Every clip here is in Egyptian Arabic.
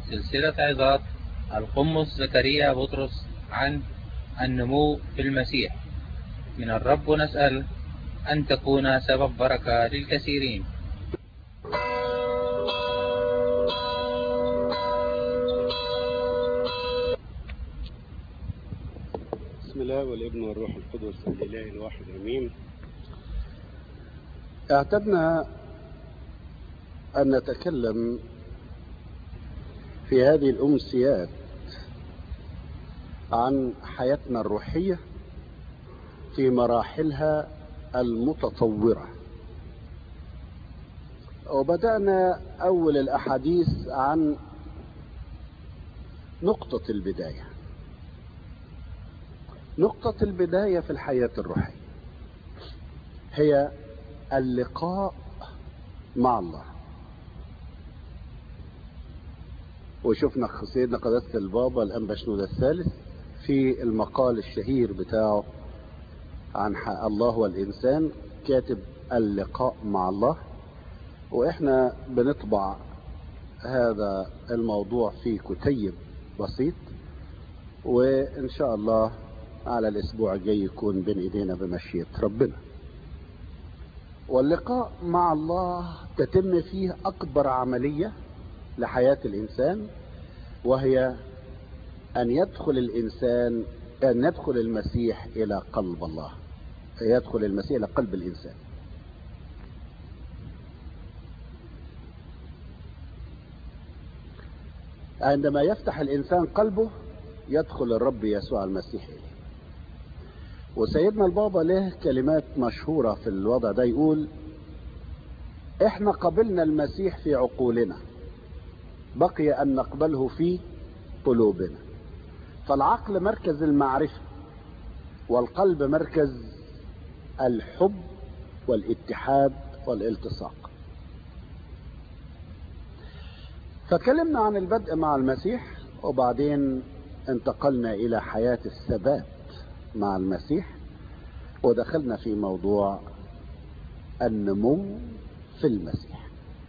سلسلة عظات القمص زكريا بطرس عن النمو في المسيح من الرب نسأل أن تكون سبب بركة للكثيرين بسم الله والابن والروح القدس الإله الواحد أمين اعتدنا أن نتكلم في هذه الأمسيات عن حياتنا الروحية في مراحلها المتطورة وبدأنا أول الأحاديث عن نقطة البداية نقطة البداية في الحياة الروحية هي اللقاء مع الله وشفنا سيدنا قداسة البابا الأنبا شنودة الثالث في المقال الشهير بتاعه عن الله والإنسان كاتب اللقاء مع الله وإحنا بنطبع هذا الموضوع في كتيب بسيط وإن شاء الله على الأسبوع الجاي يكون بين إيدينا بمشيئة ربنا واللقاء مع الله تتم فيه أكبر عملية لحياة الإنسان وهي أن يدخل الإنسان أن يدخل المسيح إلى قلب الله يدخل المسيح إلى قلب الإنسان عندما يفتح الإنسان قلبه يدخل الرب يسوع المسيح إليه وسيدنا البابا له كلمات مشهورة في الوضع ده يقول احنا قبلنا المسيح في عقولنا بقي ان نقبله في قلوبنا فالعقل مركز المعرفة والقلب مركز الحب والاتحاد والالتصاق فكلمنا عن البدء مع المسيح وبعدين انتقلنا الى حياة الثبات مع المسيح ودخلنا في موضوع النمو في المسيح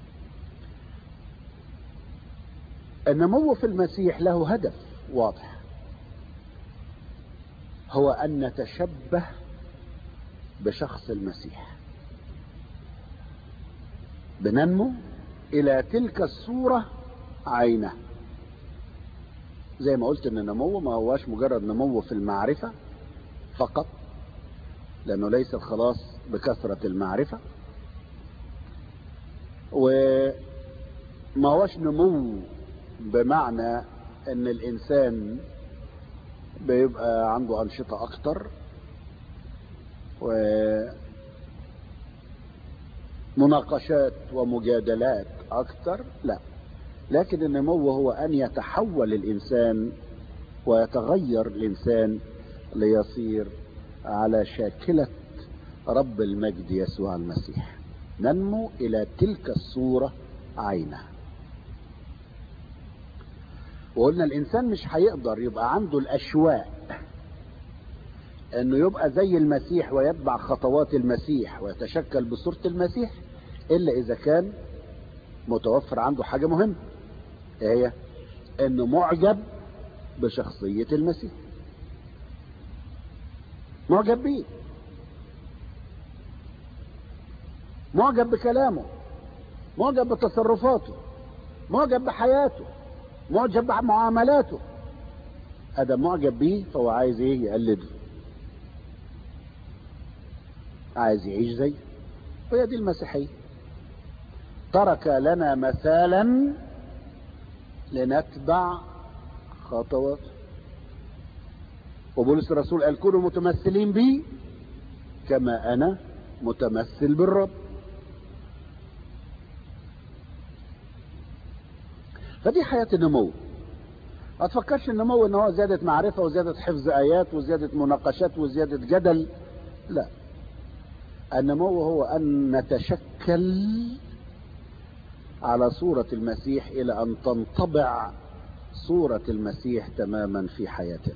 النمو في المسيح له هدف واضح هو ان نتشبه بشخص المسيح بننمو الى تلك الصورة عينه زي ما قلت ان النمو ما هواش مجرد نمو في المعرفة فقط لانه ليس الخلاص بكثرة المعرفة وما هوش نمو بمعنى ان الانسان بيبقى عنده انشطة اكتر ومناقشات ومجادلات اكتر لا لكن النمو هو ان يتحول الانسان ويتغير الانسان ليصير على شاكلة رب المجد يسوع المسيح ننمو الى تلك الصورة عينها وقلنا الانسان مش هيقدر يبقى عنده الاشواق انه يبقى زي المسيح ويتبع خطوات المسيح ويتشكل بصورة المسيح الا اذا كان متوفر عنده حاجة مهمة هي انه معجب بشخصية المسيح معجب بيه معجب بكلامه معجب بتصرفاته معجب بحياته معجب بمعاملاته هذا معجب بيه فهو عايز ايه يقلده عايز يعيش زيه وهي دي المسيحية ترك لنا مثالا لنتبع خطواته وبولس الرسول قال كونوا متمثلين بي كما انا متمثل بالرب فدي حياة النمو ما تفكرش النمو ان هو زيادة معرفة وزيادة حفظ ايات وزيادة مناقشات وزيادة جدل لا النمو هو ان نتشكل على صورة المسيح الى ان تنطبع صورة المسيح تماما في حياتنا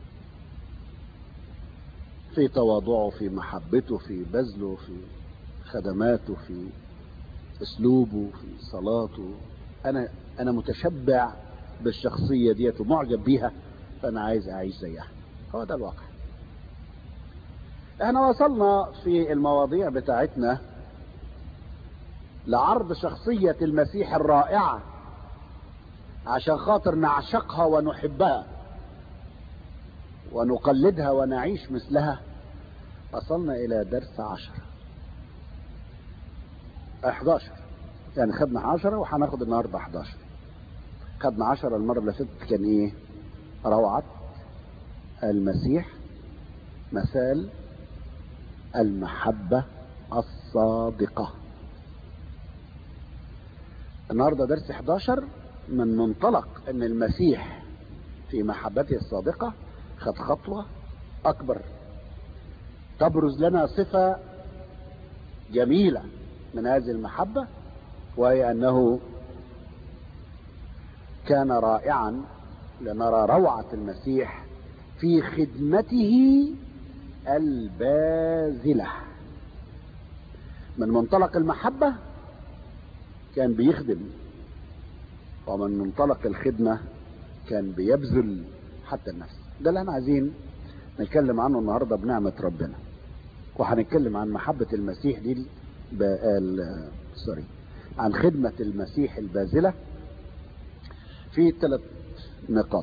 في تواضعه في محبته في بذله في خدماته في اسلوبه في صلاته انا انا متشبع بالشخصية ديت ومعجب بيها فانا عايز اعيش زيها هو ده الواقع احنا وصلنا في المواضيع بتاعتنا لعرض شخصية المسيح الرائعة عشان خاطر نعشقها ونحبها ونقلدها ونعيش مثلها وصلنا الى درس عشر احداشر يعني خدنا عشرة وهناخد النهاردة احداشر خدنا عشرة المرة اللي فاتت كان ايه روعة المسيح مثال المحبة الصادقة النهاردة درس 11 من منطلق ان المسيح في محبته الصادقة خد خطوة اكبر تبرز لنا صفة جميلة من هذه المحبة وهي انه كان رائعا لنرى روعة المسيح في خدمته الباذلة من منطلق المحبة كان بيخدم ومن منطلق الخدمة كان بيبذل حتى النفس ده اللي احنا عايزين نتكلم عنه النهاردة بنعمة ربنا وهنتكلم عن محبة المسيح دي ال... سوري عن خدمة المسيح الباذلة في ثلاث نقاط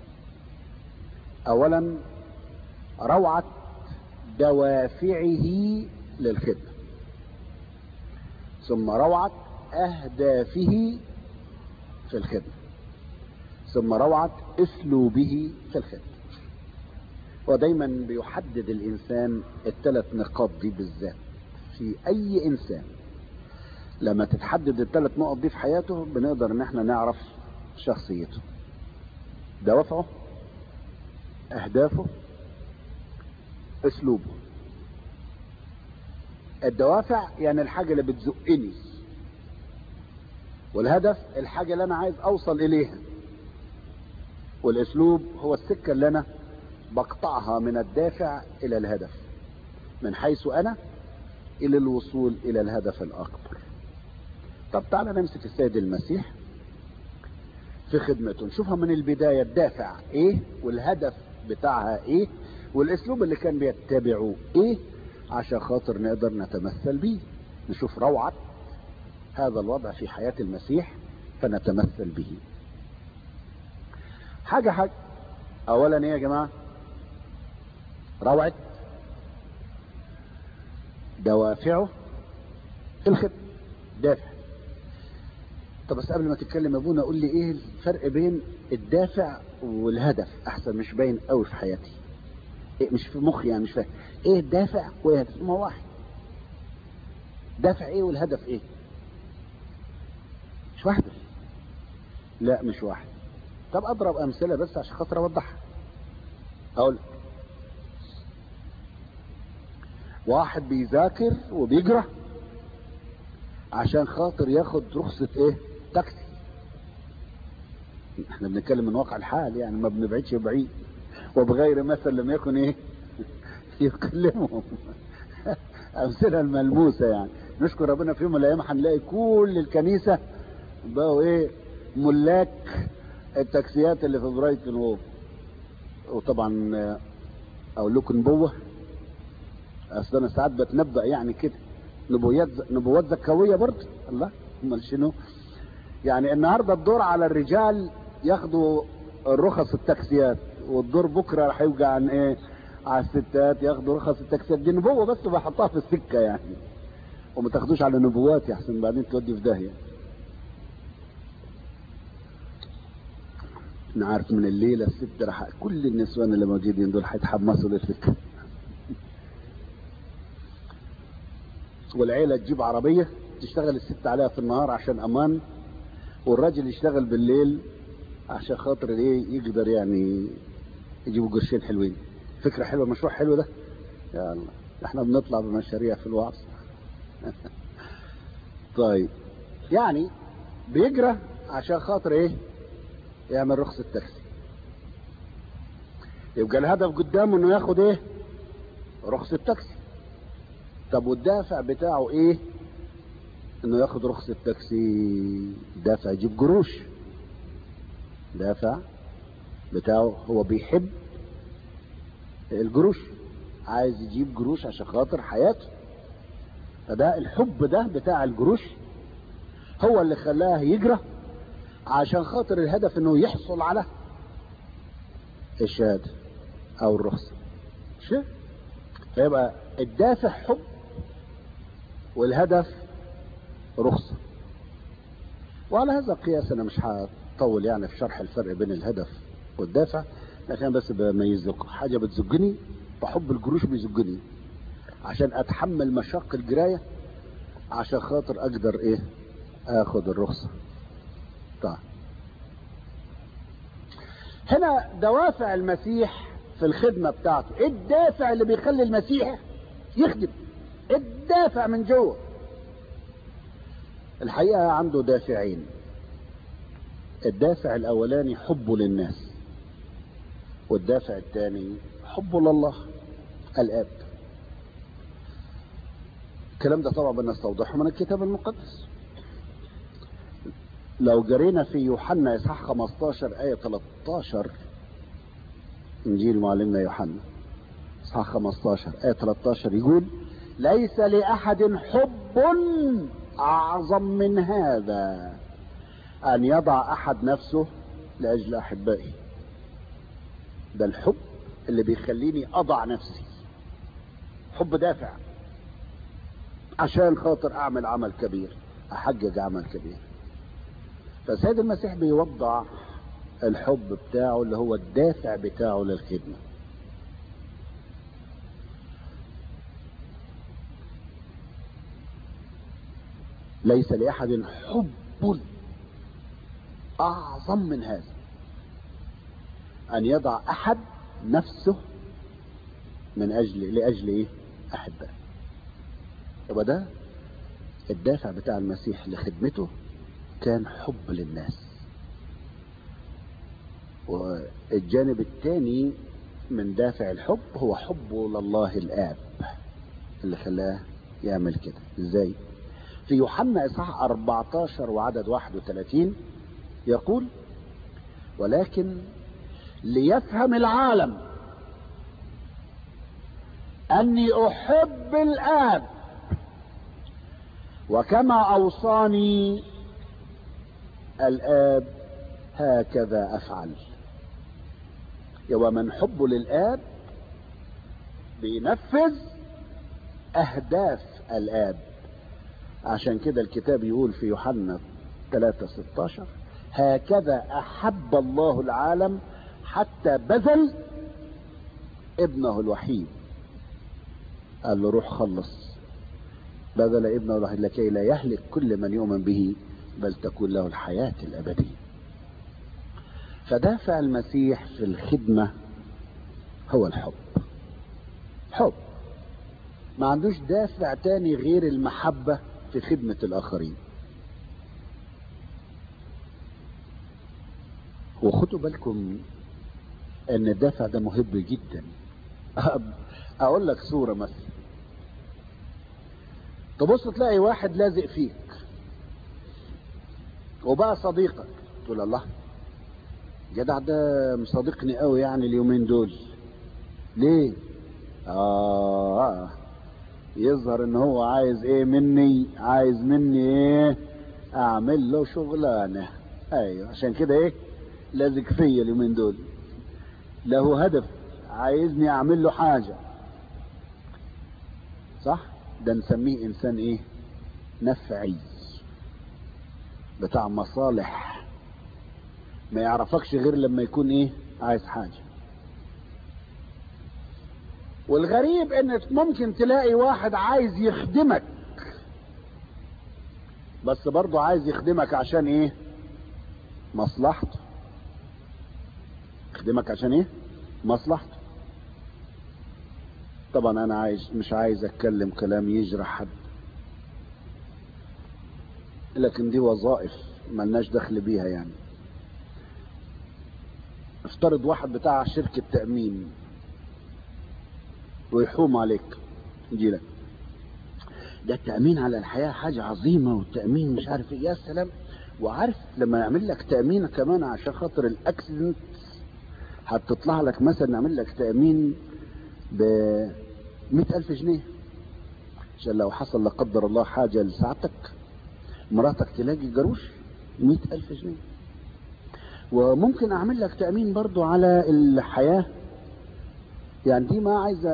اولا روعة دوافعه للخدمة ثم روعة اهدافه في الخدمة ثم روعة اسلوبه في الخدمة ودايما بيحدد الانسان الثلاث نقاط دي بالذات في اي انسان لما تتحدد الثلاث نقط دي في حياته بنقدر ان احنا نعرف شخصيته دوافعه اهدافه اسلوبه الدوافع يعني الحاجة اللي بتزقني والهدف الحاجة اللي انا عايز اوصل اليها والاسلوب هو السكة اللي انا بقطعها من الدافع الى الهدف من حيث انا الى الوصول الى الهدف الاكبر طب تعالى نمسك السيد المسيح في خدمته نشوفها من البداية الدافع ايه والهدف بتاعها ايه والاسلوب اللي كان بيتبعه ايه عشان خاطر نقدر نتمثل بيه نشوف روعة هذا الوضع في حياة المسيح فنتمثل به حاجة حاجة اولا ايه يا جماعة روعة دوافعه في الخدمة دافع طب بس قبل ما تتكلم يا ابونا قول لي ايه الفرق بين الدافع والهدف احسن مش باين قوي في حياتي إيه مش في مخي يعني مش فاهم ايه الدافع وايه الهدف ما واحد دافع ايه والهدف ايه مش واحدة لا مش واحد طب اضرب امثله بس عشان خاطر اوضحها اقول واحد بيذاكر وبيجرى عشان خاطر ياخد رخصة ايه تاكسي احنا بنتكلم من واقع الحال يعني ما بنبعدش بعيد وبغير مثل لم يكن ايه يكلمهم امثله الملموسه يعني نشكر ربنا في يوم من الايام هنلاقي كل الكنيسه بقوا ايه ملاك التاكسيات اللي في برايتون ووف وطبعا اقول لكم نبوه اصل انا ساعات بتنبأ يعني كده نبوات نبوات زكويه برضه الله امال شنو يعني النهارده الدور على الرجال ياخدوا الرخص التاكسيات والدور بكره راح يوجع عن ايه على الستات ياخدوا رخص التاكسيات دي نبوه بس بحطها في السكه يعني وما تاخدوش على نبوات يا حسن بعدين تودي في داهيه انا عارف من الليله الست راح كل النسوان اللي موجودين دول هيتحمسوا للفكره والعيله تجيب عربيه تشتغل الست عليها في النهار عشان امان والراجل يشتغل بالليل عشان خاطر ايه يقدر يعني يجيبوا قرشين حلوين فكره حلوه مشروع حلو ده يا الله احنا بنطلع بمشاريع في الوعظ طيب يعني بيجرى عشان خاطر ايه يعمل رخصة تاكسي يبقى الهدف قدامه انه ياخد ايه رخصة تاكسي طب والدافع بتاعه ايه انه ياخد رخصة تاكسي دافع يجيب قروش دافع بتاعه هو بيحب الجروش عايز يجيب جروش عشان خاطر حياته فده الحب ده بتاع الجروش هو اللي خلاه يجرى عشان خاطر الهدف انه يحصل على الشهاده او الرخصه شيء فيبقى الدافع حب والهدف رخصه وعلى هذا القياس انا مش هطول يعني في شرح الفرق بين الهدف والدافع لكن بس بميز لكم حاجه بتزجني وحب الجروش بيزجني عشان اتحمل مشاق الجرايه عشان خاطر اقدر ايه اخد الرخصه طيب هنا دوافع المسيح في الخدمه بتاعته ايه الدافع اللي بيخلي المسيح يخدم الدافع من جوه الحقيقه عنده دافعين الدافع الاولاني حبه للناس والدافع الثاني حبه لله الاب الكلام ده طبعا بنستوضحه من الكتاب المقدس لو جرينا في يوحنا اصحاح 15 ايه 13 انجيل معلمنا يوحنا اصحاح 15 ايه 13 يقول ليس لاحد حب اعظم من هذا ان يضع احد نفسه لاجل احبائه ده الحب اللي بيخليني اضع نفسي حب دافع عشان خاطر اعمل عمل كبير احجج عمل كبير فسيد المسيح بيوضع الحب بتاعه اللي هو الدافع بتاعه للخدمة ليس لأحد حب أعظم من هذا أن يضع أحد نفسه من أجل لأجل إيه؟ أحبه يبقى ده الدافع بتاع المسيح لخدمته كان حب للناس والجانب الثاني من دافع الحب هو حبه لله الآب اللي خلاه يعمل كده ازاي في يوحنا اصحاح 14 وعدد 31 يقول ولكن ليفهم العالم اني احب الاب وكما اوصاني الاب هكذا افعل يبقى من حبه للاب بينفذ اهداف الاب عشان كده الكتاب يقول في يوحنا 3 16 هكذا احب الله العالم حتى بذل ابنه الوحيد قال له روح خلص بذل ابنه الوحيد لكي لا يهلك كل من يؤمن به بل تكون له الحياة الأبدية فدافع المسيح في الخدمة هو الحب حب ما عندوش دافع تاني غير المحبة في خدمة الآخرين وخدوا بالكم ان الدافع ده مهم جدا اقول لك صورة مثلا تبص تلاقي واحد لازق فيك وبقى صديقك تقول الله جدع ده مصادقني قوي يعني اليومين دول ليه اه يظهر ان هو عايز ايه مني عايز مني ايه اعمل له شغلانه ايوه عشان كده ايه لازق فيا اليومين دول له هدف عايزني اعمل له حاجه صح ده نسميه انسان ايه نفعي بتاع مصالح ما يعرفكش غير لما يكون ايه عايز حاجه والغريب انك ممكن تلاقي واحد عايز يخدمك بس برضه عايز يخدمك عشان ايه مصلحته يخدمك عشان ايه مصلحته طبعا انا عايز مش عايز اتكلم كلام يجرح حد لكن دي وظائف ملناش دخل بيها يعني افترض واحد بتاع شركة تأمين ويحوم عليك يجي لك ده التأمين على الحياة حاجة عظيمة والتأمين مش عارف ايه يا سلام وعارف لما يعمل لك تأمين كمان عشان خاطر الاكسيدنت هتطلع لك مثلا نعمل لك تأمين ب ألف جنيه عشان لو حصل لا قدر الله حاجة لساعتك مراتك تلاقي جروش مئة ألف جنيه وممكن أعمل لك تأمين برضو على الحياة يعني دي ما عايزة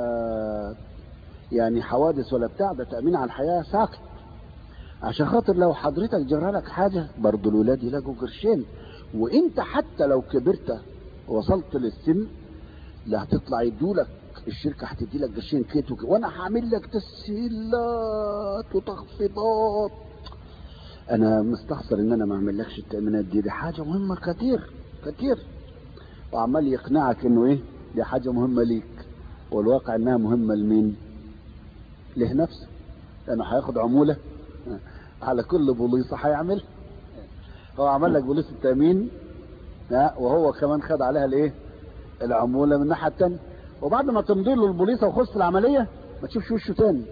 يعني حوادث ولا بتاع ده تأمين على الحياة ساكت عشان خاطر لو حضرتك جرى لك حاجة برضو الولاد يلاقوا قرشين وانت حتى لو كبرت وصلت للسن لا هتطلع يدولك الشركة هتدي لك قرشين كيت وك... وانا هعمل لك تسهيلات وتخفيضات انا مستخسر ان انا ما اعملكش التأمينات دي دي حاجة مهمة كتير كتير وعمال يقنعك انه ايه دي حاجة مهمة ليك والواقع انها مهمة لمين له نفسه لانه هياخد عمولة على كل بوليصة هيعمل هو عمل لك بوليصة التأمين وهو كمان خد عليها الايه العمولة من الناحية التانية وبعد ما تمضي له البوليصة وخلص العملية ما تشوفش وشه تاني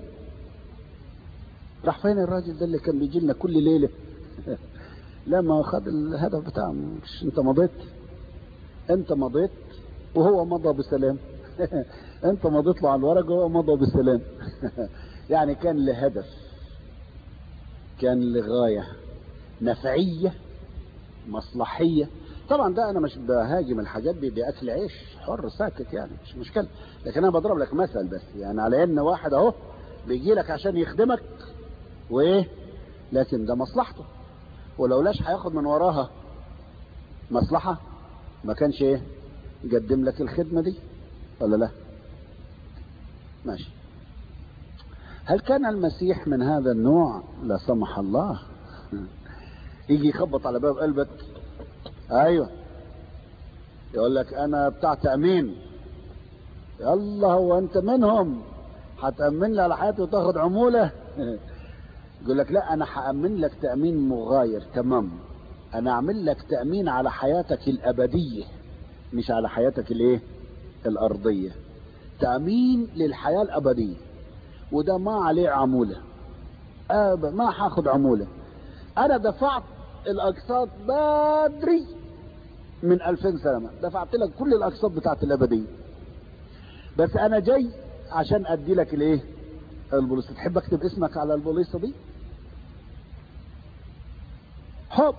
راح فين الراجل ده اللي كان بيجي لنا كل ليلة لا ما خد الهدف بتاعه مش انت مضيت انت مضيت وهو مضى بسلام انت مضيت له على الورق وهو مضى بسلام يعني كان لهدف كان لغاية نفعية مصلحية طبعا ده انا مش بهاجم الحاجات دي دي اكل عيش حر ساكت يعني مش مشكلة لكن انا بضرب لك مثل بس يعني على ان واحد اهو بيجي لك عشان يخدمك وايه لكن ده مصلحته ولولاش هياخد من وراها مصلحة ما كانش ايه يقدم لك الخدمة دي ولا لا ماشي هل كان المسيح من هذا النوع لا سمح الله يجي يخبط على باب قلبك ايوه يقول لك انا بتاع تأمين يلا هو انت منهم هتأمن لي على حياتي وتاخد عمولة يقول لك لا انا هأمن لك تأمين مغاير تمام انا اعمل لك تأمين على حياتك الابدية مش على حياتك الايه الارضية تأمين للحياة الابدية وده ما عليه عمولة أب ما هاخد عمولة انا دفعت الاقساط بدري من 2000 سنة دفعت لك كل الاقساط بتاعت الابدية بس انا جاي عشان ادي لك الايه البوليصة تحب اكتب اسمك على البوليصة دي حب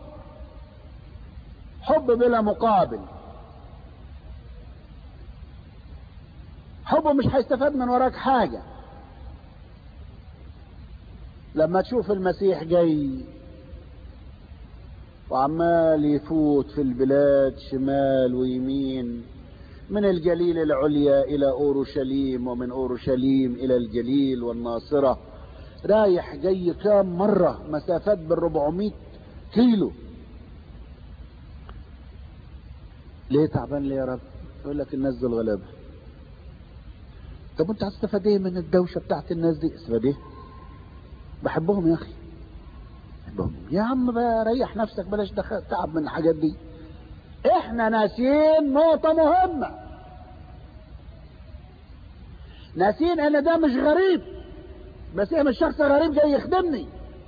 حب بلا مقابل حبه مش هيستفاد من وراك حاجة لما تشوف المسيح جاي وعمال يفوت في البلاد شمال ويمين من الجليل العليا الى اورشليم ومن اورشليم الى الجليل والناصرة رايح جاي كام مرة مسافات بالربعمية كيلو ليه تعبان ليه يا رب يقول لك الناس دول غلابة طب انت هتستفاد ايه من الدوشة بتاعت الناس دي استفاد ايه بحبهم يا اخي بحبهم يا عم بقى ريح نفسك بلاش دخل تعب من الحاجات دي احنا ناسيين نقطة مهمة ناسيين ان ده مش غريب بس ايه مش شخص غريب جاي يخدمني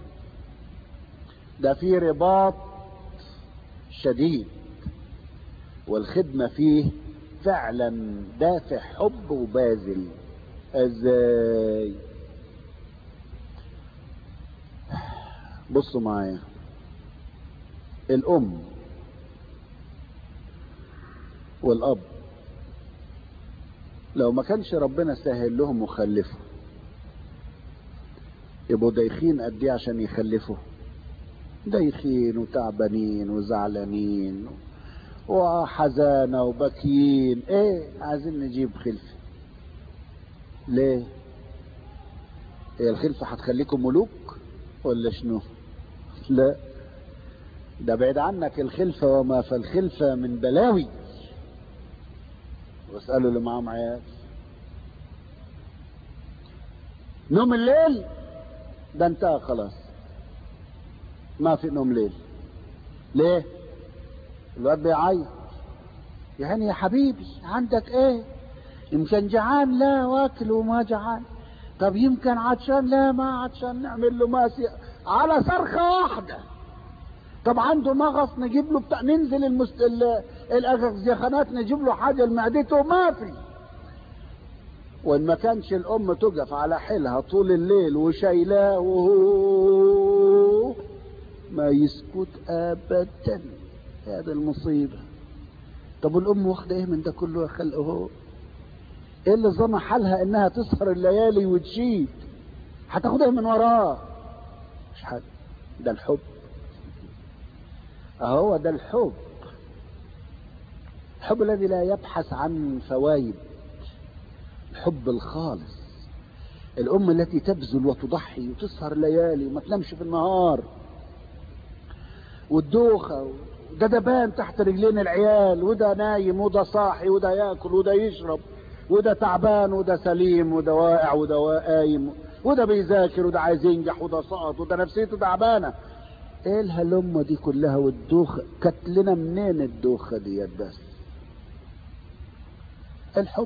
ده في رباط شديد والخدمة فيه فعلا دافع حب وبازل ازاي بصوا معايا الام والاب لو ما كانش ربنا سهل لهم وخلفوا يبقوا دايخين قد ايه عشان يخلفوا دايخين وتعبانين وزعلانين وحزانة وبكيين ايه عايزين نجيب خلفة ليه هي الخلفة هتخليكم ملوك ولا شنو لا ده بعيد عنك الخلفة وما فالخلفة من بلاوي واسألوا اللي معاهم عيال نوم الليل ده انتهى خلاص ما في نوم ليل ليه الواد بيعيط يعني يا حبيبي عندك ايه يمكن جعان لا واكل وما جعان طب يمكن عطشان لا ما عطشان نعمل له ماسي على صرخة واحدة طب عنده مغص نجيب له بتاع ننزل المست... ال- الاغزيخانات نجيب له حاجه لمعدته ما في وان ما كانش الام تقف على حيلها طول الليل وشايلاه وهو ما يسكت ابدا هذا المصيبه طب الام واخده ايه من ده كله يا خلق هو ايه اللي ظن حالها انها تسهر الليالي وتشيد هتاخدها من وراه مش حاجه ده الحب اهو ده الحب الحب الذي لا يبحث عن فوائد الحب الخالص الام التي تبذل وتضحي وتسهر ليالي وما تنامش في النهار والدوخه ده دبان تحت رجلين العيال وده نايم وده صاحي وده ياكل وده يشرب وده تعبان وده سليم وده واقع وده قايم وده بيذاكر وده عايز ينجح وده سقط وده نفسيته تعبانه ايه الهلمه دي كلها والدوخه كانت لنا منين الدوخه ديت بس الحب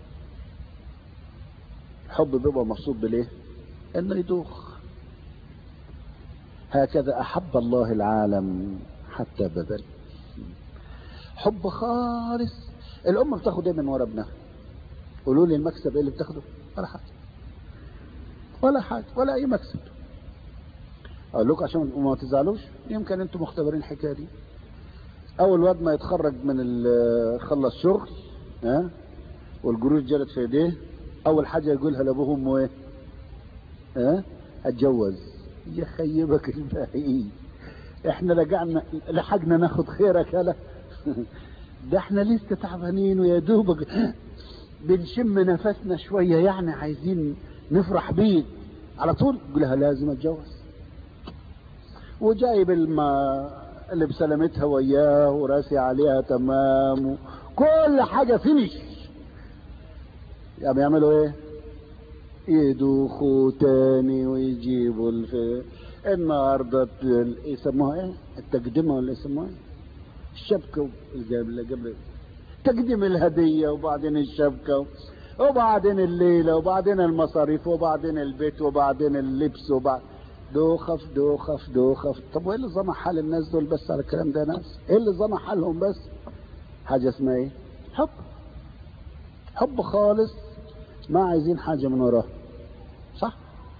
الحب بيبقى مقصود بالايه انه يدوخ هكذا احب الله العالم حتى بذل حب خالص الام بتاخد ايه من ورا ابنها قولوا لي المكسب ايه اللي بتاخده ولا حاجه ولا حاجه ولا اي مكسب اقول لكم عشان ما تزعلوش يمكن انتم مختبرين الحكايه دي اول واد ما يتخرج من ال- خلص شغل ها والجروش جرت في ايديه اول حاجه يقولها لابوه وامه ايه ها اتجوز يخيبك البعيد احنا رجعنا لحقنا ناخد خيرك يلا ده احنا لسه تعبانين ويا دوبك بنشم نفسنا شويه يعني عايزين نفرح بيك على طول يقول لها لازم اتجوز وجايب الماء اللي بسلامتها وياه وراسي عليها تمام كل حاجة فينش يعني يعملوا ايه يدوخوا تاني ويجيبوا الف... النهارده ال- يسموها ايه التقدمة ولا يسموها ايه الشبكة اللي قبل اللي قبل تقديم الهدية وبعدين الشبكة وبعدين الليلة وبعدين المصاريف وبعدين البيت وبعدين اللبس وبعد دوخة في دوخة في دوخة في طب وايه اللي ظنى حال الناس دول بس على الكلام ده يا ناس؟ ايه اللي ظنى حالهم بس؟ حاجة اسمها ايه؟ حب حب خالص ما عايزين حاجة من وراه صح؟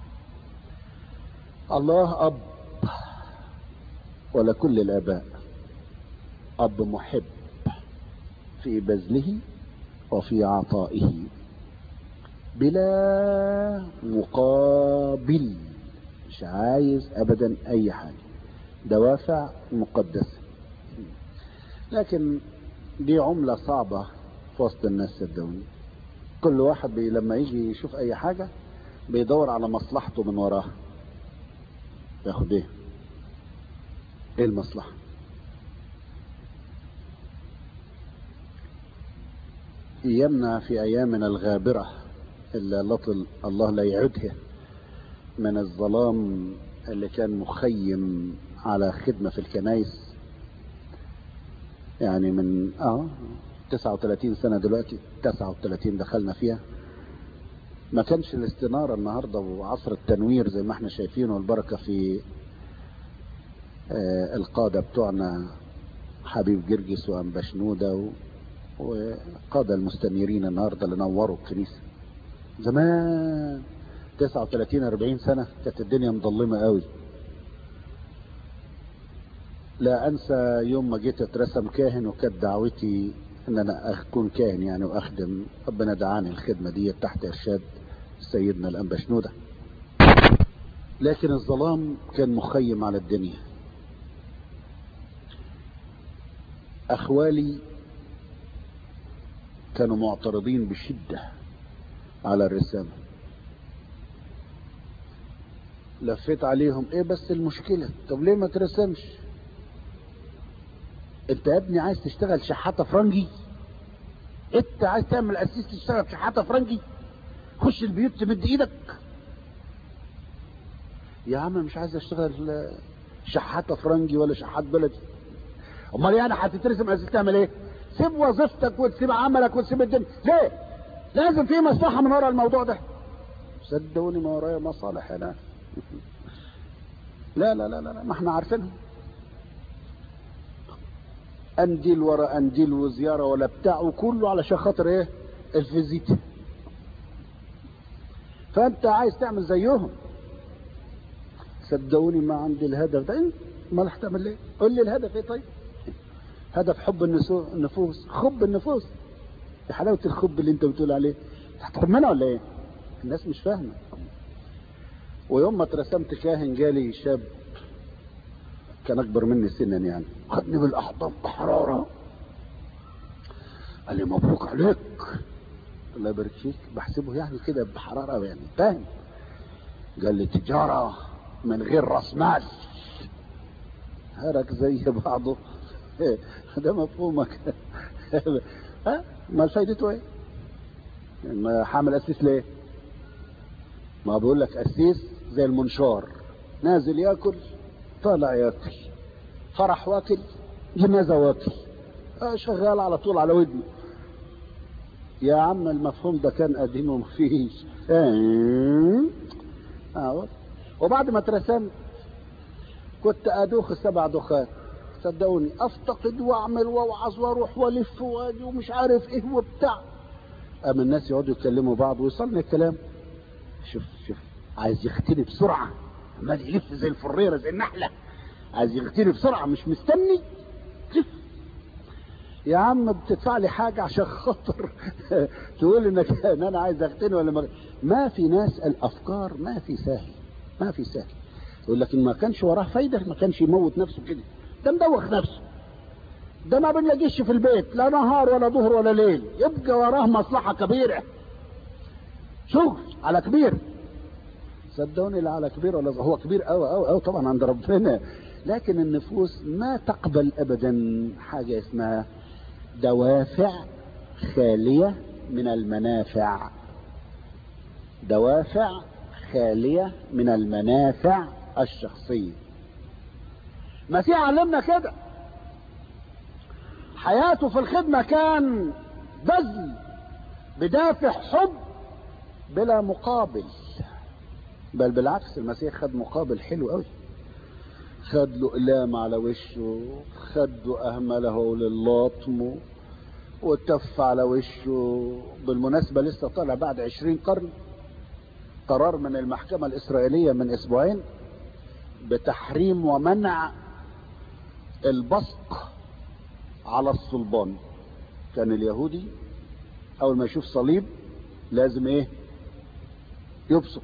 الله أب ولكل الآباء أب محب في بذله وفي عطائه بلا مقابل مش عايز ابدا اي حاجه دوافع مقدسه لكن دي عمله صعبه في وسط الناس صدقوني كل واحد بي لما يجي يشوف اي حاجه بيدور على مصلحته من وراها ياخد ايه ايه المصلحه ايامنا في ايامنا الغابره اللي لطل الله لا يعدها من الظلام اللي كان مخيم على خدمة في الكنايس يعني من اه 39 سنة دلوقتي 39 دخلنا فيها ما كانش الاستنارة النهاردة وعصر التنوير زي ما احنا شايفين والبركة في آه القادة بتوعنا حبيب جرجس وأنبا شنودة و- وقادة المستنيرين النهاردة اللي نوروا الكنيسة زمان 39 40 سنة كانت الدنيا مظلمة قوي لا انسى يوم ما جيت اترسم كاهن وكانت دعوتي ان انا اكون كاهن يعني واخدم ربنا دعاني الخدمة دي تحت ارشاد سيدنا الانبا شنودة لكن الظلام كان مخيم على الدنيا اخوالي كانوا معترضين بشدة على الرسامة لفيت عليهم ايه بس المشكلة طب ليه ما ترسمش انت يا ابني عايز تشتغل شحاتة فرنجي انت عايز تعمل اسيس تشتغل شحاتة فرنجي خش البيوت تمد ايدك يا عم مش عايز اشتغل شحاتة فرنجي ولا شحات بلدي امال يعني هتترسم عايز تعمل ايه سيب وظيفتك وتسيب عملك وتسيب الدنيا ليه لازم في مصلحة من ورا الموضوع ده صدقوني ما ورايا مصالح هنا لا لا لا لا ما احنا عارفينها انديل ورا انديل وزياره ولا بتاع وكله علشان خاطر ايه الفيزيت فانت عايز تعمل زيهم صدقوني ما عندي الهدف ده ما رح تعمل ايه قول لي الهدف ايه طيب هدف حب النسو- النفوس خب النفوس يا حلاوه الخب اللي انت بتقول عليه هتحب منها ولا ايه الناس مش فاهمه ويوم ما اترسمت كاهن جالي شاب كان اكبر مني سنا يعني خدني بالاحضان بحراره قال لي مبروك عليك الله يبارك فيك بحسبه يعني كده بحراره يعني فاهم قال لي تجاره من غير راس مال هرك زي بعضه ده مفهومك ها ما فايدته ايه ما حامل اسيس ليه ما بقول لك اسيس زي المنشار نازل ياكل طالع ياكل فرح واكل جنازه واكل آه شغال على طول على ودنه يا عم المفهوم ده كان قديم ومفيش آه. آه. وبعد ما اترسمت كنت ادوخ السبع دخات صدقوني افتقد واعمل واوعظ واروح والف واجي ومش عارف ايه وبتاع اما الناس يقعدوا يكلموا بعض ويصلني الكلام شوف شوف عايز يختني بسرعه عمال يلف زي الفريره زي النحله عايز يختني بسرعه مش مستني شوف يا عم بتدفع لي حاجه عشان خاطر تقول انك ان انا عايز اختني ولا ما ما في ناس الافكار ما في سهل ما في سهل يقول لك ان ما كانش وراه فايده ما كانش يموت نفسه كده ده مدوخ نفسه ده ما بنلاقيش في البيت لا نهار ولا ظهر ولا ليل يبقى وراه مصلحه كبيره شغل على كبير صدقوني لا على كبير ولا هو كبير قوي قوي قوي طبعا عند ربنا لكن النفوس ما تقبل ابدا حاجه اسمها دوافع خاليه من المنافع دوافع خاليه من المنافع الشخصيه مسيح علمنا كده حياته في الخدمه كان بذل بدافع حب بلا مقابل بل بالعكس المسيح خد مقابل حلو قوي خد له اقلام على وشه خد له اهمله للطم وتف على وشه بالمناسبة لسه طالع بعد عشرين قرن قرار من المحكمة الإسرائيلية من أسبوعين بتحريم ومنع البصق على الصلبان كان اليهودي أول ما يشوف صليب لازم إيه يبصق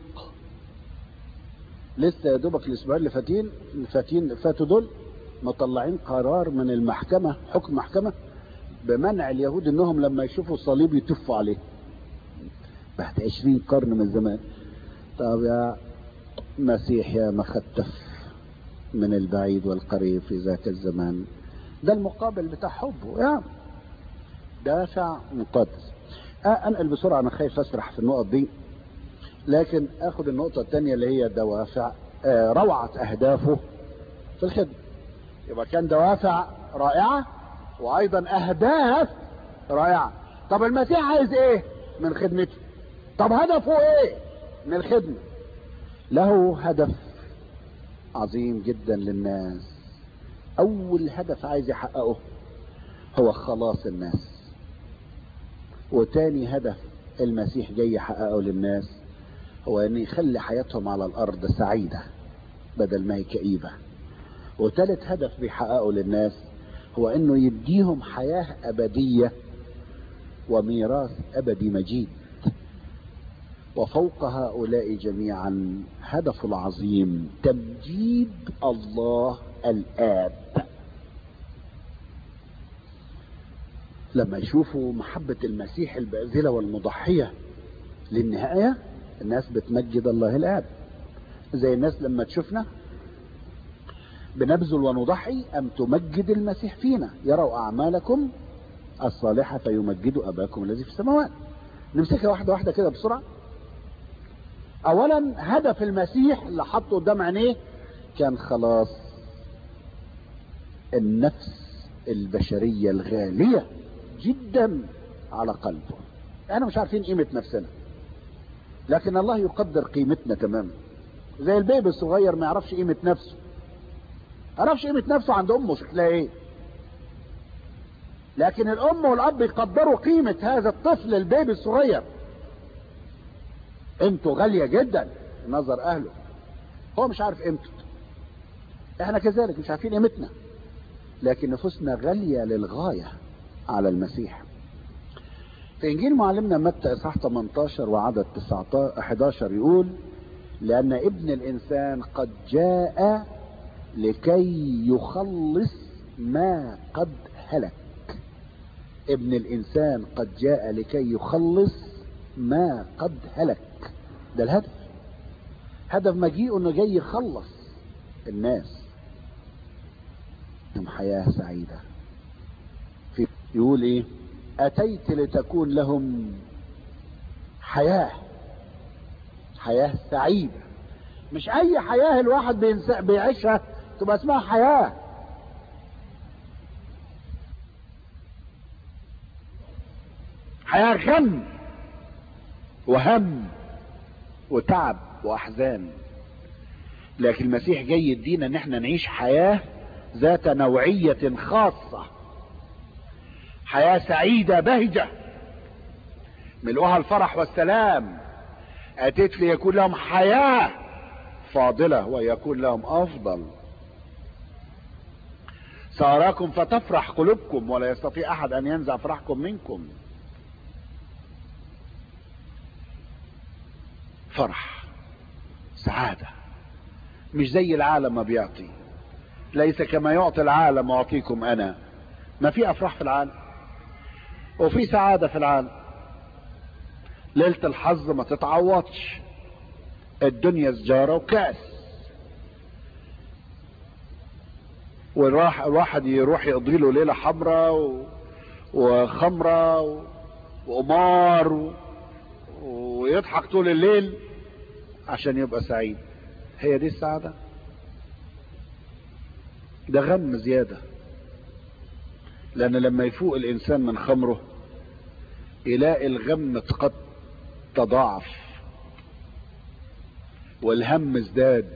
لسه يا دوبك الاسبوعين اللي فاتين فاتين فاتوا دول مطلعين قرار من المحكمه حكم محكمه بمنع اليهود انهم لما يشوفوا الصليب يتفوا عليه بعد عشرين قرن من الزمان طب يا مسيح يا مختف من البعيد والقريب في ذاك الزمان ده المقابل بتاع حبه يا دافع مقدس آه انقل بسرعه انا خايف اسرح في النقط دي لكن اخذ النقطة الثانية اللي هي دوافع آه روعة اهدافه في الخدمة يبقى كان دوافع رائعة وايضا اهداف رائعة طب المسيح عايز ايه من خدمته طب هدفه ايه من الخدمة له هدف عظيم جدا للناس اول هدف عايز يحققه هو خلاص الناس وتاني هدف المسيح جاي يحققه للناس هو ان يخلي حياتهم على الارض سعيده بدل ما هي كئيبه وثالث هدف بيحققه للناس هو انه يديهم حياه ابديه وميراث ابدي مجيد وفوق هؤلاء جميعا هدف العظيم تمجيد الله الاب لما يشوفوا محبه المسيح الباذله والمضحيه للنهايه الناس بتمجد الله الاب زي الناس لما تشوفنا بنبذل ونضحي ام تمجد المسيح فينا يروا اعمالكم الصالحه فيمجدوا اباكم الذي في السماوات نمسكها واحده واحده كده بسرعه اولا هدف المسيح اللي حطه قدام عينيه كان خلاص النفس البشريه الغاليه جدا على قلبه احنا مش عارفين قيمه نفسنا لكن الله يقدر قيمتنا تماما زي البيبي الصغير ما يعرفش قيمة نفسه ما يعرفش قيمة نفسه عند أمه شكلها إيه لكن الام والاب يقدروا قيمة هذا الطفل البيبي الصغير قيمته غالية جدا في نظر اهله هو مش عارف قيمته احنا كذلك مش عارفين قيمتنا لكن نفوسنا غالية للغاية على المسيح في انجيل معلمنا متى اصحاح 18 وعدد 19 11 يقول لان ابن الانسان قد جاء لكي يخلص ما قد هلك ابن الانسان قد جاء لكي يخلص ما قد هلك ده الهدف هدف مجيئه انه جاي يخلص الناس لهم حياة سعيدة في يقول ايه اتيت لتكون لهم حياة حياة سعيدة مش اي حياة الواحد بينس- بيعيشها تبقى اسمها حياة حياة غم وهم وتعب واحزان لكن المسيح جاي يدينا ان احنا نعيش حياة ذات نوعية خاصة حياة سعيدة بهجة ملؤها الفرح والسلام اتيت ليكون لهم حياة فاضلة ويكون لهم افضل ساراكم فتفرح قلوبكم ولا يستطيع احد ان ينزع فرحكم منكم فرح سعادة مش زي العالم ما بيعطي ليس كما يعطي العالم اعطيكم انا ما في افراح في العالم وفي سعادة في العالم ليلة الحظ ما تتعوضش الدنيا سجارة وكأس والراح الواحد يروح يقضي له ليلة حمراء و... وخمرة و... وقمار و... ويضحك طول الليل عشان يبقى سعيد هي دي السعادة ده غم زيادة لأن لما يفوق الإنسان من خمره يلاقي الغم قد تضاعف والهم ازداد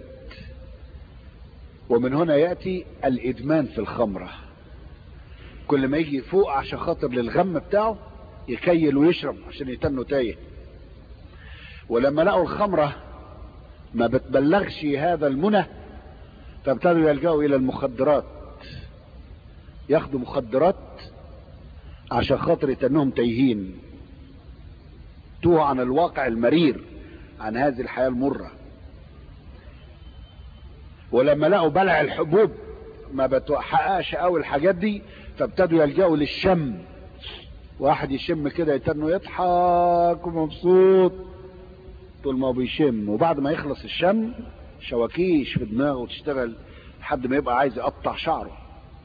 ومن هنا يأتي الإدمان في الخمرة كل ما يجي يفوق عشان خاطر للغم بتاعه يكيل ويشرب عشان يتنه تايه ولما لقوا الخمرة ما بتبلغش هذا المنى فابتدوا يلجأوا إلى المخدرات ياخدوا مخدرات عشان خاطر يتنهم تايهين توه عن الواقع المرير عن هذه الحياة المرة ولما لقوا بلع الحبوب ما بتحققش قوي الحاجات دي فابتدوا يلجأوا للشم واحد يشم كده يتنه يضحك ومبسوط طول ما هو بيشم وبعد ما يخلص الشم شواكيش في دماغه وتشتغل لحد ما يبقى عايز يقطع شعره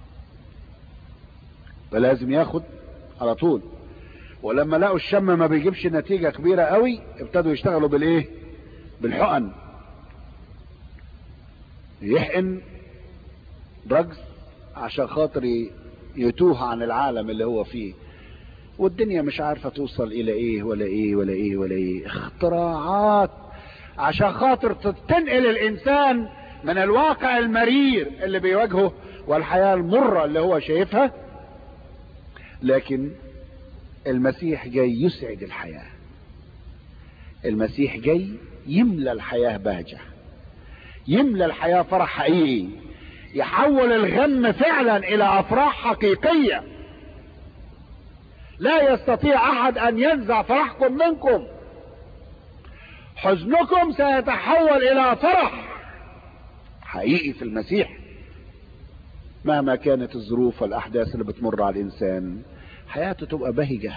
فلازم ياخد على طول ولما لقوا الشم ما بيجيبش نتيجة كبيرة قوي ابتدوا يشتغلوا بالايه بالحقن يحقن دراجز عشان خاطر يتوه عن العالم اللي هو فيه والدنيا مش عارفة توصل الى ايه ولا ايه ولا ايه ولا ايه اختراعات عشان خاطر تنقل الانسان من الواقع المرير اللي بيواجهه والحياة المرة اللي هو شايفها لكن المسيح جاي يسعد الحياة المسيح جاي يملى الحياة بهجة يملى الحياة فرح حقيقي يحول الغم فعلا الى افراح حقيقية لا يستطيع احد ان ينزع فرحكم منكم حزنكم سيتحول الى فرح حقيقي في المسيح مهما كانت الظروف والاحداث اللي بتمر على الانسان حياته تبقى بهجة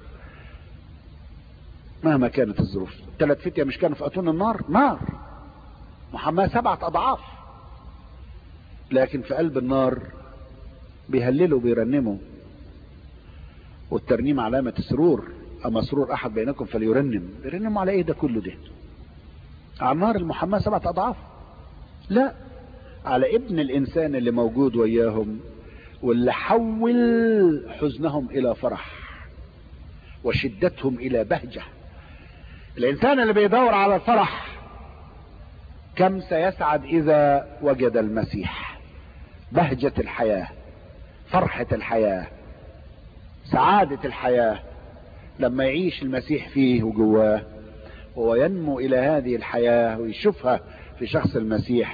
مهما كانت الظروف ثلاث فتية مش كانوا في اتون النار نار محماه سبعة اضعاف لكن في قلب النار بيهللوا بيرنموا والترنيم علامة السرور اما سرور احد بينكم فليرنم بيرنموا على ايه ده كله ده على النار المحماه سبعة اضعاف لا على ابن الانسان اللي موجود وياهم واللي حول حزنهم الى فرح وشدتهم الى بهجة الانسان اللي بيدور على الفرح كم سيسعد اذا وجد المسيح بهجة الحياة فرحة الحياة سعادة الحياة لما يعيش المسيح فيه وجواه وهو ينمو الى هذه الحياة ويشوفها في شخص المسيح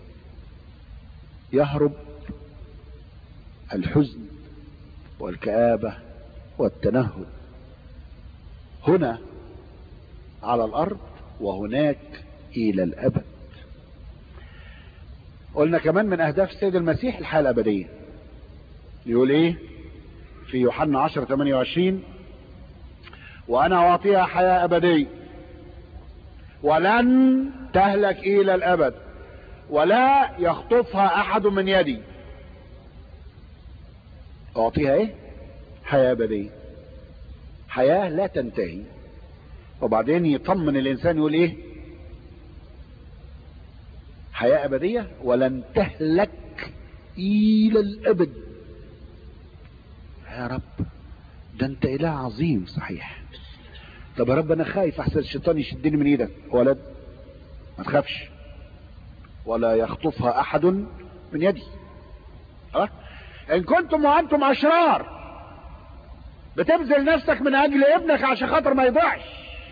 يهرب الحزن والكآبة والتنهد هنا على الارض وهناك الى الابد قلنا كمان من اهداف السيد المسيح الحياة الابدية يقول ايه في يوحنا 10 28 وانا اعطيها حياة ابدية ولن تهلك الى الابد ولا يخطفها احد من يدي اعطيها ايه حياة ابدية حياة لا تنتهي وبعدين يطمن الانسان يقول ايه حياة ابدية ولن تهلك الى الابد يا رب ده انت اله عظيم صحيح طب يا رب انا خايف احسن الشيطان يشدني من ايدك ولد ما تخافش ولا يخطفها احد من يدي أه؟ ان كنتم وانتم اشرار بتبذل نفسك من اجل ابنك عشان خاطر ما يضيعش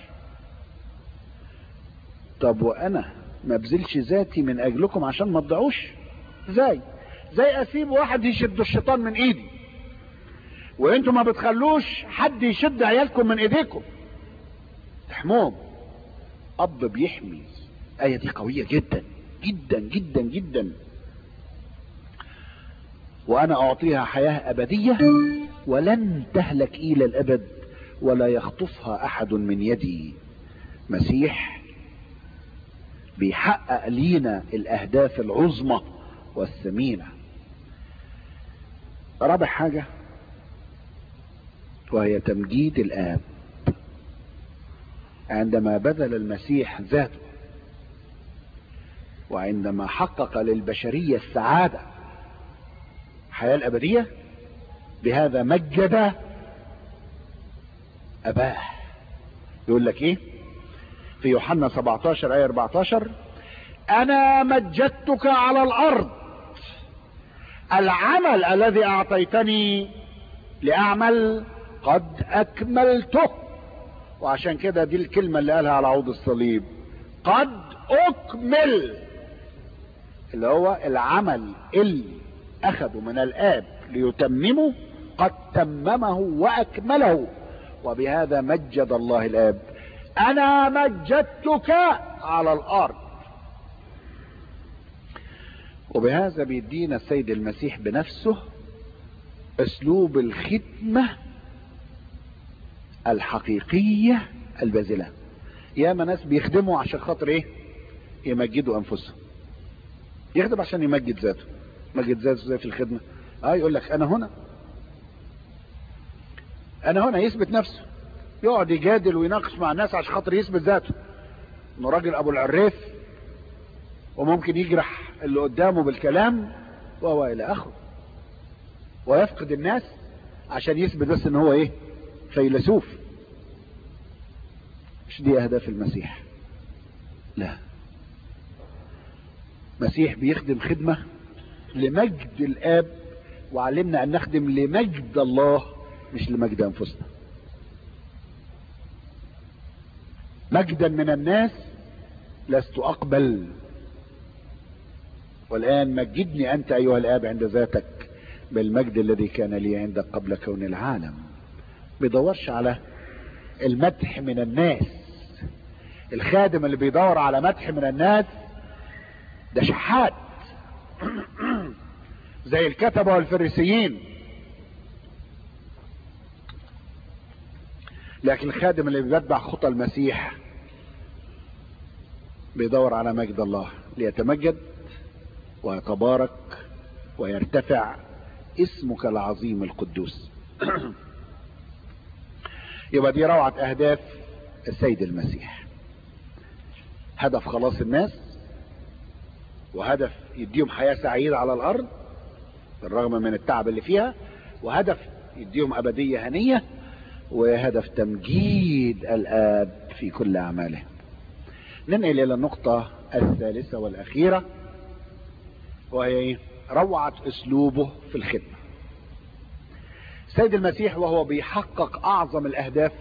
طب وانا ما ابذلش ذاتي من اجلكم عشان ما تضيعوش ازاي زي اسيب واحد يشد الشيطان من ايدي وانتم ما بتخلوش حد يشد عيالكم من ايديكم تحموهم اب بيحمي ايه دي قوية جدا جدا جدا جدا وانا اعطيها حياة ابدية ولن تهلك الى الابد ولا يخطفها احد من يدي مسيح بيحقق لينا الاهداف العظمى والثمينة رابع حاجة وهي تمجيد الاب عندما بذل المسيح ذاته وعندما حقق للبشرية السعادة الحياة الأبدية بهذا مجد أباه يقول لك إيه في يوحنا 17 آية 14 أنا مجدتك على الأرض العمل الذي أعطيتني لأعمل قد أكملته وعشان كده دي الكلمة اللي قالها على عود الصليب قد أكمل اللي هو العمل اللي أخذه من الآب ليتممه قد تممه وأكمله وبهذا مجد الله الآب أنا مجدتك على الأرض وبهذا بيدينا السيد المسيح بنفسه اسلوب الخدمة الحقيقية البازلة ياما ناس بيخدموا عشان خاطر ايه يمجدوا انفسهم يخدم عشان يمجد ذاته يمجد ذاته زي في الخدمة اه يقول لك انا هنا انا هنا يثبت نفسه يقعد يجادل ويناقش مع الناس عشان خاطر يثبت ذاته انه راجل ابو العريف وممكن يجرح اللي قدامه بالكلام وهو الى اخره ويفقد الناس عشان يثبت بس ان هو ايه فيلسوف مش دي اهداف المسيح لا مسيح بيخدم خدمة لمجد الاب وعلمنا ان نخدم لمجد الله مش لمجد انفسنا مجدا من الناس لست اقبل والان مجدني انت ايها الاب عند ذاتك بالمجد الذي كان لي عندك قبل كون العالم بيدورش على المدح من الناس الخادم اللي بيدور على مدح من الناس ده شحات زي الكتبة والفريسيين لكن الخادم اللي بيتبع خطى المسيح بيدور على مجد الله ليتمجد ويتبارك ويرتفع اسمك العظيم القدوس يبقى دي روعة اهداف السيد المسيح هدف خلاص الناس وهدف يديهم حياة سعيدة على الارض بالرغم من التعب اللي فيها وهدف يديهم ابدية هنية وهدف تمجيد الاب في كل اعماله ننقل الى النقطة الثالثة والاخيرة وهي روعة اسلوبه في الخدمة سيد المسيح وهو بيحقق اعظم الاهداف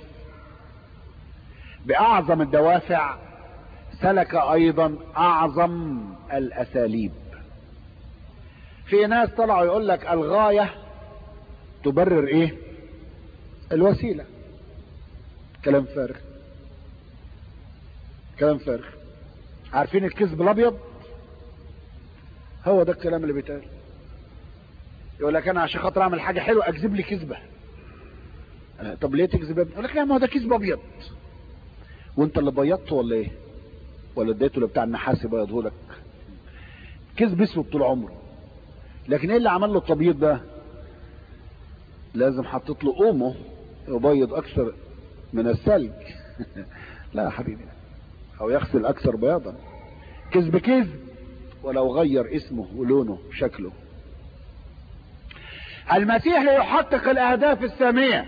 باعظم الدوافع سلك ايضا اعظم الاساليب في ناس طلعوا يقول لك الغاية تبرر ايه الوسيلة كلام فارغ كلام فارغ عارفين الكذب الابيض هو ده الكلام اللي بيتقال يقول لك انا عشان خاطر اعمل حاجه حلوه اكذب لي كذبه طب ليه تكذب يا ابني؟ يقول لك لا ما هو ده كذب ابيض وانت اللي بيضته ولا ايه ولا اديته اللي بتاع النحاس يبيضه لك كذب اسود طول عمره لكن ايه اللي عمل له التبييض ده لازم حطيت له اومه يبيض اكثر من الثلج لا يا حبيبي او يغسل اكثر بياضا كذب كذب ولو غير اسمه ولونه وشكله المسيح ليحقق الاهداف السامية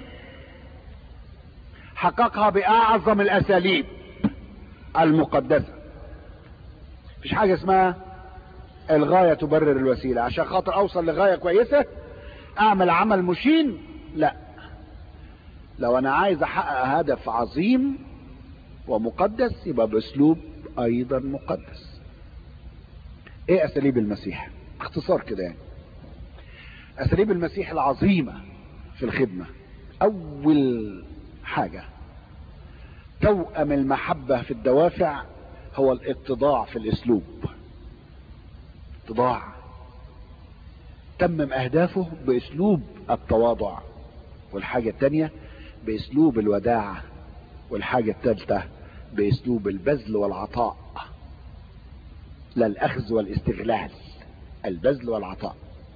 حققها باعظم الاساليب المقدسة مفيش حاجة اسمها الغاية تبرر الوسيلة عشان خاطر اوصل لغاية كويسة اعمل عمل مشين لا لو انا عايز احقق هدف عظيم ومقدس يبقى باسلوب ايضا مقدس ايه اساليب المسيح اختصار كده يعني اساليب المسيح العظيمة في الخدمة اول حاجة توأم المحبة في الدوافع هو الاتضاع في الاسلوب اتضاع تمم اهدافه باسلوب التواضع والحاجة التانية باسلوب الوداعة والحاجة الثالثة باسلوب البذل والعطاء لا الاخذ والاستغلال البذل والعطاء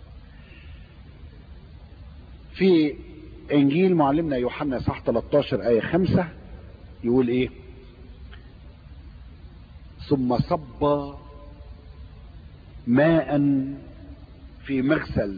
في انجيل معلمنا يوحنا صح 13 ايه 5 يقول ايه ثم صب ماء في مغسل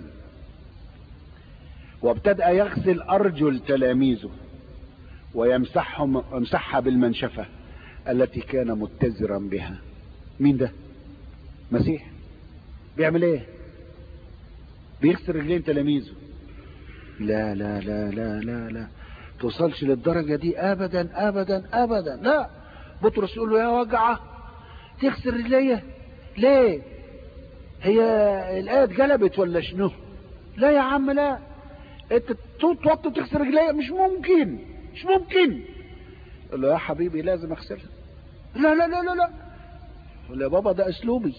وابتدأ يغسل ارجل تلاميذه ويمسحهم يمسحها بالمنشفة التي كان متزرا بها مين ده مسيح بيعمل ايه بيغسل رجلين تلاميذه لا لا لا لا لا لا توصلش للدرجة دي ابدا ابدا ابدا لا بطرس يقول له يا وجعة تغسل رجليه ليه هي الآية اتقلبت ولا شنو لا يا عم لا انت توطي تغسل رجليه مش ممكن مش ممكن يقول له يا حبيبي لازم اغسلها لا لا لا لا لا يقول له يا بابا ده اسلوبي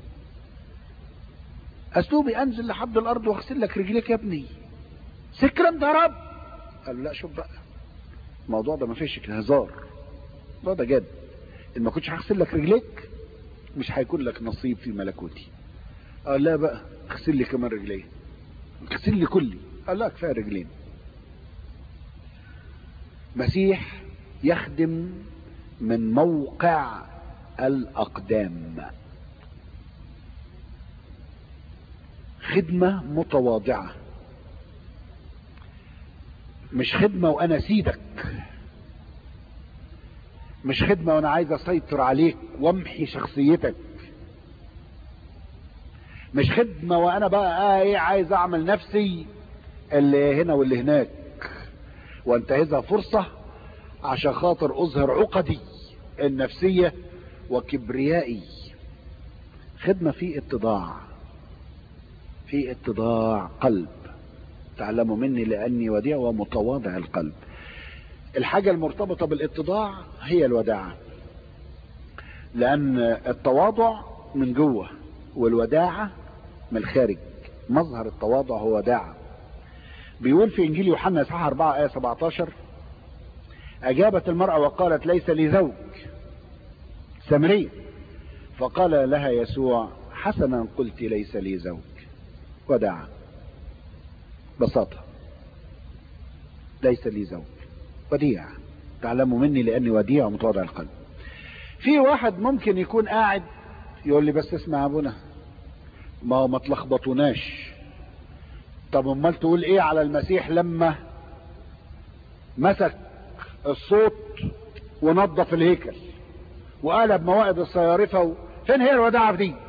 اسلوبي انزل لحد الارض واغسل لك رجليك يا ابني سكر انت يا رب قال له لا شوف بقى الموضوع ده ما فيش هزار الموضوع ده جد ان ما كنتش هغسل لك رجليك مش هيكون لك نصيب في ملكوتي قال لا بقى اغسل لي كمان رجلي اغسل لي كلي قال لا كفايه رجلين مسيح يخدم من موقع الاقدام خدمه متواضعه مش خدمه وانا سيدك مش خدمه وانا عايز اسيطر عليك وامحي شخصيتك مش خدمة وانا بقى ايه عايز اعمل نفسي اللي هنا واللي هناك وانتهزها فرصة عشان خاطر اظهر عقدي النفسية وكبريائي خدمة في اتضاع في اتضاع قلب تعلموا مني لاني وديع ومتواضع القلب الحاجة المرتبطة بالاتضاع هي الوداعة لان التواضع من جوه والوداعة من الخارج مظهر التواضع هو وداعة بيقول في انجيل يوحنا اصحاح 4 ايه 17 اجابت المرأة وقالت ليس لي زوج سامرية فقال لها يسوع حسنا قلت ليس لي زوج وداعة بساطة ليس لي زوج وديع تعلموا مني لاني وديع ومتواضع القلب في واحد ممكن يكون قاعد يقول لي بس اسمع ابونا ما هو ما تلخبطوناش طب امال تقول ايه على المسيح لما مسك الصوت ونظف الهيكل وقلب موائد الصيارفه و... فين هي الوداعه في دي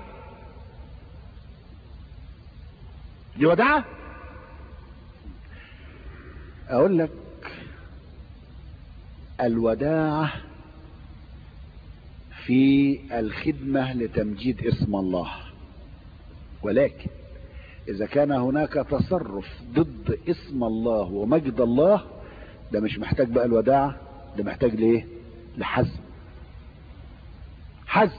دي وداعه اقول لك الوداعة في الخدمة لتمجيد اسم الله ولكن اذا كان هناك تصرف ضد اسم الله ومجد الله ده مش محتاج بقى الوداعة ده محتاج ليه لحزم حزم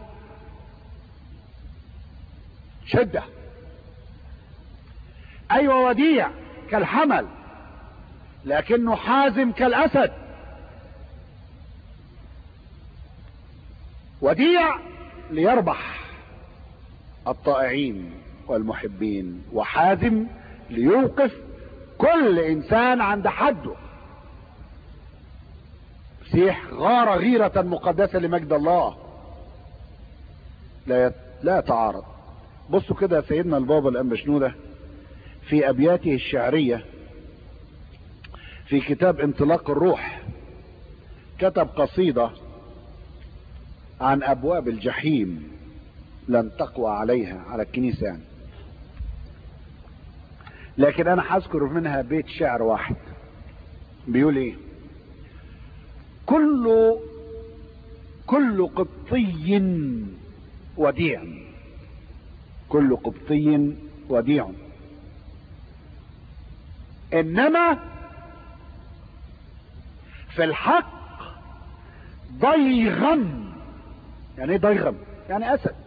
شدة ايوه وديع كالحمل لكنه حازم كالاسد وديع ليربح الطائعين والمحبين وحازم ليوقف كل انسان عند حده مسيح غار غيرة مقدسة لمجد الله لا يت... لا يتعارض بصوا كده سيدنا البابا الأنبا شنودة في أبياته الشعرية في كتاب انطلاق الروح كتب قصيدة عن أبواب الجحيم لن تقوى عليها على الكنيسة يعني لكن أنا هذكر منها بيت شعر واحد بيقول إيه كل كل قبطي وديع كل قبطي وديع انما في الحق ضيغم يعني ايه ضيغم يعني اسد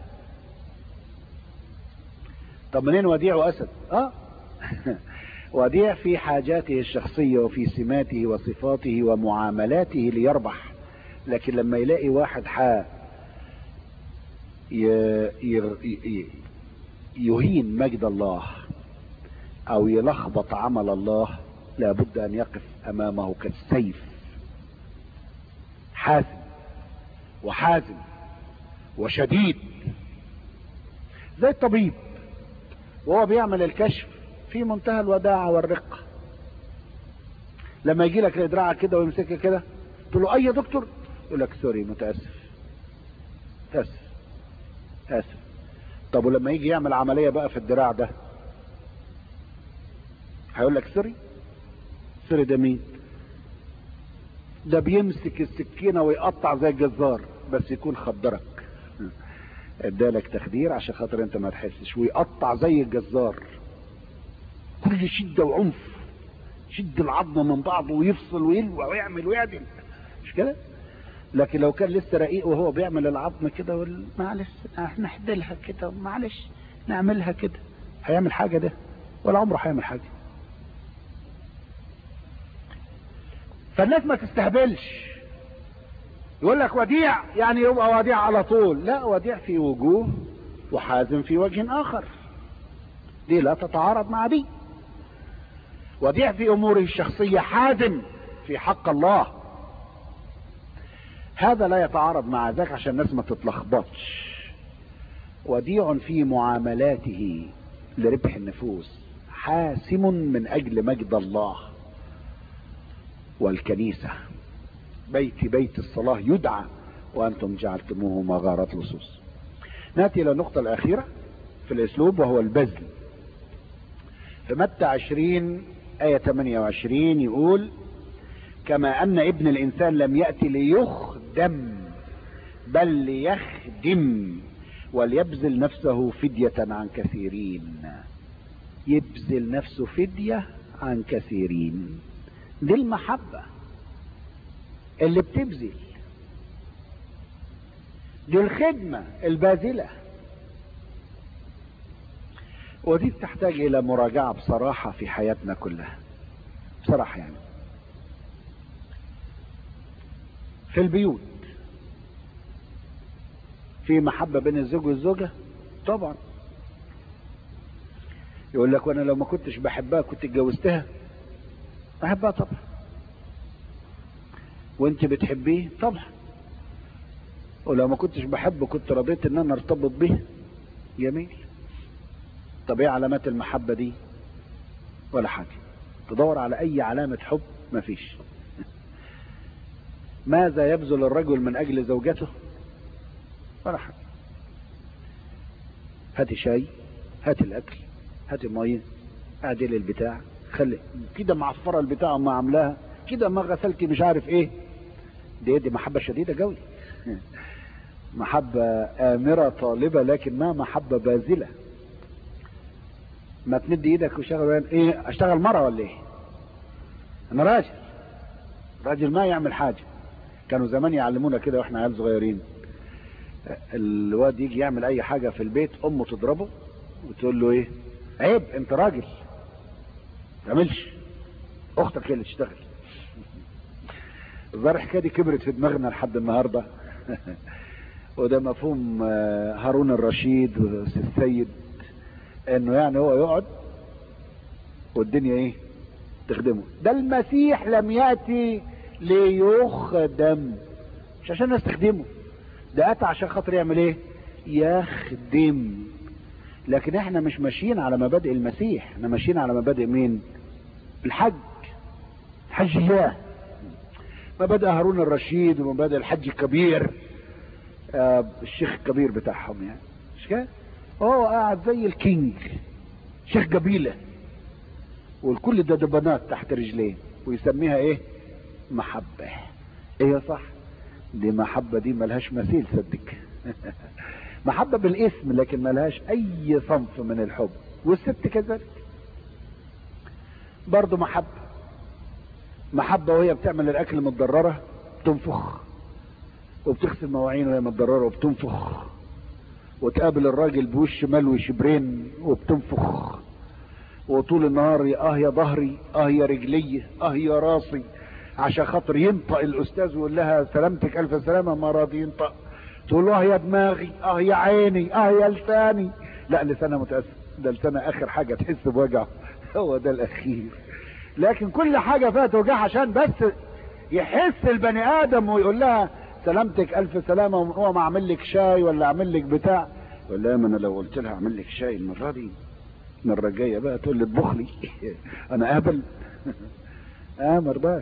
طب منين وديع واسد اه وديع في حاجاته الشخصية وفي سماته وصفاته ومعاملاته ليربح لكن لما يلاقي واحد حا يهين مجد الله او يلخبط عمل الله لابد ان يقف امامه كالسيف حازم وحازم وشديد زي الطبيب وهو بيعمل الكشف في منتهى الوداعة والرقة لما يجي لك دراعك كده ويمسكها كده تقول له اي يا دكتور يقول لك سوري متاسف اسف اسف طب ولما يجي يعمل عملية بقى في الدراع ده هيقول لك سوري سوري ده مين ده بيمسك السكينة ويقطع زي الجزار بس يكون خدرك ادالك تخدير عشان خاطر انت ما تحسش ويقطع زي الجزار كل شدة وعنف شد العظم من بعضه ويفصل ويلوع ويعمل ويعدل مش كده لكن لو كان لسه رقيق وهو بيعمل العظم كده وال... معلش نحدلها كده معلش نعملها كده هيعمل حاجة ده ولا عمره هيعمل حاجة فالناس ما تستهبلش يقول لك وديع يعني يبقى وديع على طول لا وديع في وجوه وحازم في وجه اخر دي لا تتعارض مع دي وديع في اموره الشخصية حازم في حق الله هذا لا يتعارض مع ذاك عشان الناس ما تتلخبطش وديع في معاملاته لربح النفوس حاسم من اجل مجد الله والكنيسة بيت بيت الصلاة يدعى وانتم جعلتموه مغارة لصوص ناتي الى النقطة الاخيرة في الاسلوب وهو البذل في متى 20 آية 28 يقول كما أن ابن الإنسان لم يأتي ليخدم بل ليخدم وليبذل نفسه فدية عن كثيرين يبذل نفسه فدية عن كثيرين دي المحبة اللي بتبذل دي الخدمة الباذلة ودي بتحتاج الى مراجعة بصراحة في حياتنا كلها بصراحة يعني في البيوت في محبة بين الزوج والزوجة طبعا يقول لك وانا لو ما كنتش بحبها كنت اتجوزتها بحبها طبعا وانت بتحبيه طبعا ولو ما كنتش بحبه كنت رضيت ان انا ارتبط به جميل طب ايه علامات المحبة دي ولا حاجة تدور على اي علامة حب مفيش ماذا يبذل الرجل من اجل زوجته ولا حاجة هاتي شاي هاتي الاكل هاتي مية اعدلي البتاع خلي كده معفرة البتاع ما عاملاها كده ما غسلتي مش عارف ايه دي دي محبة شديدة قوي محبة آمرة طالبة لكن ما محبة باذلة ما تمد ايدك وشغل ايه اشتغل مرة ولا ايه انا راجل راجل ما يعمل حاجة كانوا زمان يعلمونا كده واحنا عيال صغيرين الواد يجي يعمل اي حاجة في البيت امه تضربه وتقول له ايه عيب انت راجل تعملش اختك هي اللي تشتغل الظاهر الحكايه دي كبرت في دماغنا لحد النهارده وده مفهوم هارون الرشيد والسيد انه يعني هو يقعد والدنيا ايه تخدمه ده المسيح لم ياتي ليخدم مش عشان الناس تخدمه ده اتى عشان خاطر يعمل ايه يخدم لكن احنا مش ماشيين على مبادئ المسيح احنا ماشيين على مبادئ مين الحج حج الله مبادئ هارون الرشيد ومبادئ الحج الكبير آه الشيخ الكبير بتاعهم يعني مش كده هو قاعد زي الكينج شيخ قبيلة والكل ده دبنات تحت رجليه ويسميها ايه محبة ايه صح دي محبة دي ملهاش مثيل صدق محبة بالاسم لكن ملهاش اي صنف من الحب والست كذلك برضه محبة محبة وهي بتعمل الاكل متضررة بتنفخ وبتغسل مواعين وهي متضررة وبتنفخ وتقابل الراجل بوش ملوي شبرين وبتنفخ وطول النهار اه يا ظهري اه يا رجلي اه يا راسي عشان خاطر ينطق الاستاذ ويقول لها سلامتك الف سلامه ما راضي ينطق تقول له اه يا دماغي اه يا عيني اه يا لساني لا لسانها متاسف ده لسانها اخر حاجه تحس بوجعه هو ده الاخير لكن كل حاجه فيها توجعها عشان بس يحس البني ادم ويقول لها سلامتك الف سلامه وهو ما اعمل لك شاي ولا اعمل لك بتاع يقول لها ما انا لو قلت لها اعمل لك شاي المره دي المره الجايه بقى تقول لي اطبخ لي انا اهبل اه مرضاش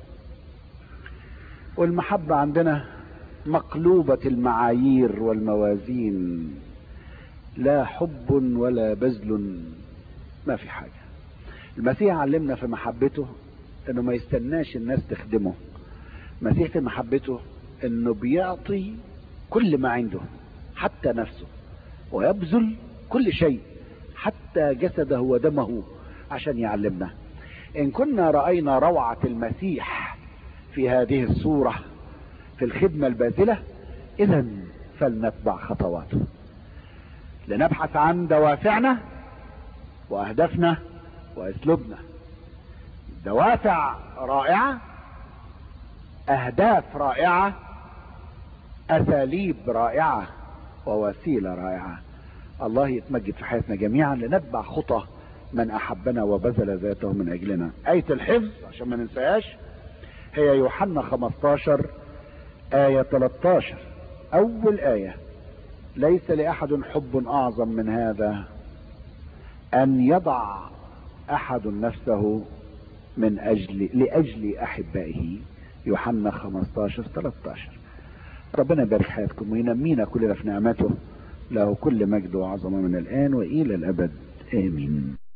والمحبه عندنا مقلوبه المعايير والموازين لا حب ولا بذل ما في حاجه المسيح علمنا في محبته انه ما يستناش الناس تخدمه المسيح في محبته انه بيعطي كل ما عنده حتى نفسه ويبذل كل شيء حتى جسده ودمه عشان يعلمنا ان كنا راينا روعه المسيح في هذه الصوره في الخدمه الباذله اذا فلنتبع خطواته لنبحث عن دوافعنا واهدافنا واسلوبنا دوافع رائعه اهداف رائعه اساليب رائعه ووسيله رائعه الله يتمجد في حياتنا جميعا لنتبع خطى من احبنا وبذل ذاته من اجلنا ايه الحفظ عشان ما ننساهاش هي يوحنا 15 ايه 13 اول ايه ليس لاحد حب اعظم من هذا ان يضع احد نفسه من اجل لاجل احبائه يوحنا 15 13 ربنا يبارك حياتكم وينمينا كلنا في نعمته له كل مجد وعظمه من الان والى الابد امين